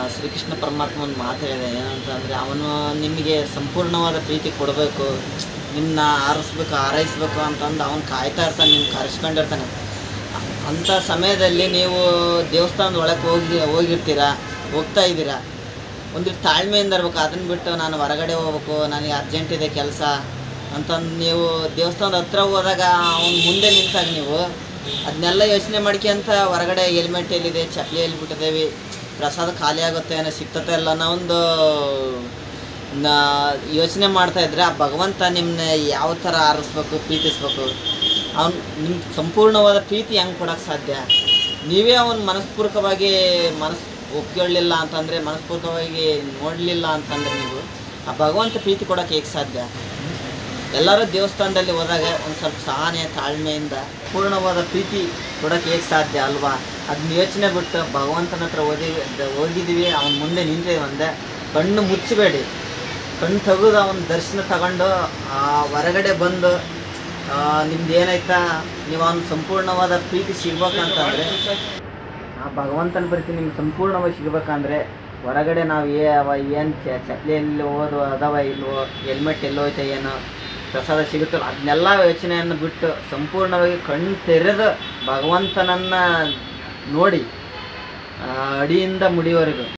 ಶ್ರೀಕೃಷ್ಣ ಪರಮಾತ್ಮ ಒಂದು ಮಾತು ಹೇಳಿದೆ ಏನಂತಂದರೆ ಅವನು ನಿಮಗೆ ಸಂಪೂರ್ಣವಾದ ಪ್ರೀತಿ ಕೊಡಬೇಕು ನಿಮ್ಮನ್ನ ಆರಿಸ್ಬೇಕು ಹಾರೈಸ್ಬೇಕು ಅಂತಂದು ಅವನು ಕಾಯ್ತಾ ಇರ್ತಾನೆ ನಿಮ್ಗೆ ಕರೆಸ್ಕೊಂಡಿರ್ತಾನೆ ಅಂಥ ಸಮಯದಲ್ಲಿ ನೀವು ದೇವಸ್ಥಾನದ ಒಳಗೆ ಹೋಗಿ ಹೋಗಿರ್ತೀರ ಹೋಗ್ತಾ ಇದ್ದೀರಾ ಒಂದಿಟ್ಟು ತಾಳ್ಮೆಯಿಂದ ಇರ್ಬೇಕು ಅದನ್ನ ಬಿಟ್ಟು ನಾನು ಹೊರಗಡೆ ಹೋಗ್ಬೇಕು ನನಗೆ ಅರ್ಜೆಂಟ್ ಇದೆ ಕೆಲಸ ಅಂತಂದು ನೀವು ದೇವಸ್ಥಾನದ ಹತ್ರ ಹೋದಾಗ ಅವ್ನು ಮುಂದೆ ನಿಂತಾಗ ನೀವು ಅದನ್ನೆಲ್ಲ ಯೋಚನೆ ಮಾಡ್ಕೊಂತ ಹೊರಗಡೆ ಹೆಲ್ಮೆಟ್ ಎಲ್ಲಿದೆ ಚಪ್ಪಲಿ ಎಲ್ಲಿ ಬಿಟ್ಟಿದ್ದೇವೆ ಪ್ರಸಾದ ಖಾಲಿ ಆಗುತ್ತೆ ಏನೋ ಸಿಗ್ತತೆ ಇಲ್ಲ ಅನ್ನೋ ಒಂದು ನಾ ಯೋಚನೆ ಮಾಡ್ತಾ ಇದ್ರೆ ಆ ಭಗವಂತ ನಿಮ್ಮನ್ನ ಯಾವ ಥರ ಆರಿಸ್ಬೇಕು ಪ್ರೀತಿಸ್ಬೇಕು ಅವ್ನು ನಿಮ್ಮ ಸಂಪೂರ್ಣವಾದ ಪ್ರೀತಿ ಹೆಂಗೆ ಕೊಡೋಕ್ಕೆ ಸಾಧ್ಯ ನೀವೇ ಅವನ ಮನಸ್ಪೂರ್ವಕವಾಗಿ ಮನಸ್ ಒಪ್ಕೊಳ್ಳಿಲ್ಲ ಅಂತಂದರೆ ಮನಸ್ಪೂರ್ವಕವಾಗಿ ನೋಡಲಿಲ್ಲ ಅಂತಂದರೆ ನೀವು ಆ ಭಗವಂತ ಪ್ರೀತಿ ಕೊಡೋಕ್ಕೆ ಹೇಗೆ ಸಾಧ್ಯ ಎಲ್ಲರೂ ದೇವಸ್ಥಾನದಲ್ಲಿ ಹೋದಾಗ ಒಂದು ಸ್ವಲ್ಪ ಸಹನೆ ತಾಳ್ಮೆಯಿಂದ ಪೂರ್ಣವಾದ ಪ್ರೀತಿ ಕೊಡೋಕ್ಕೆ ಹೇಗೆ ಸಾಧ್ಯ ಅಲ್ವಾ ಅದನ್ನ ಯೋಚನೆ ಬಿಟ್ಟು ಭಗವಂತನ ಹತ್ರ ಓದಿ ಹೋಗಿದ್ದೀವಿ ಅವನ ಮುಂದೆ ನಿಂತಿದ್ದೀವಿ ಒಂದೇ ಕಣ್ಣು ಮುಚ್ಚಬೇಡಿ ಕಣ್ಣು ತೆಗೆದು ಅವನ ದರ್ಶನ ತಗೊಂಡು ಆ ಹೊರಗಡೆ ಬಂದು ನಿಮ್ದು ಏನಾಯ್ತಾ ನೀವು ಅವ್ನ ಸಂಪೂರ್ಣವಾದ ಪ್ರೀತಿ ಸಿಗ್ಬೇಕಂತಂದರೆ ಆ ಭಗವಂತನ ಪ್ರೀತಿ ನಿಮ್ಗೆ ಸಂಪೂರ್ಣವಾಗಿ ಸಿಗ್ಬೇಕಂದ್ರೆ ಹೊರಗಡೆ ನಾವು ಏ ಅವ ಏನು ಚಪ್ಪಲಿ ಎಲ್ಲಿ ಹೋದು ಅದಾವ ಇಲ್ವೋ ಹೆಲ್ಮೆಟ್ ಎಲ್ಲಿ ಹೋಯ್ತಾ ಏನೋ ಪ್ರಸಾದ ಸಿಗುತ್ತಲ್ಲ ಅದನ್ನೆಲ್ಲ ಯೋಚನೆಯನ್ನು ಬಿಟ್ಟು ಸಂಪೂರ್ಣವಾಗಿ ಕಣ್ಣು ತೆರೆದು ಭಗವಂತನನ್ನು ನೋಡಿ ಆ, ಅಡಿಯಿಂದ ಮುಡಿವರೆಗೂ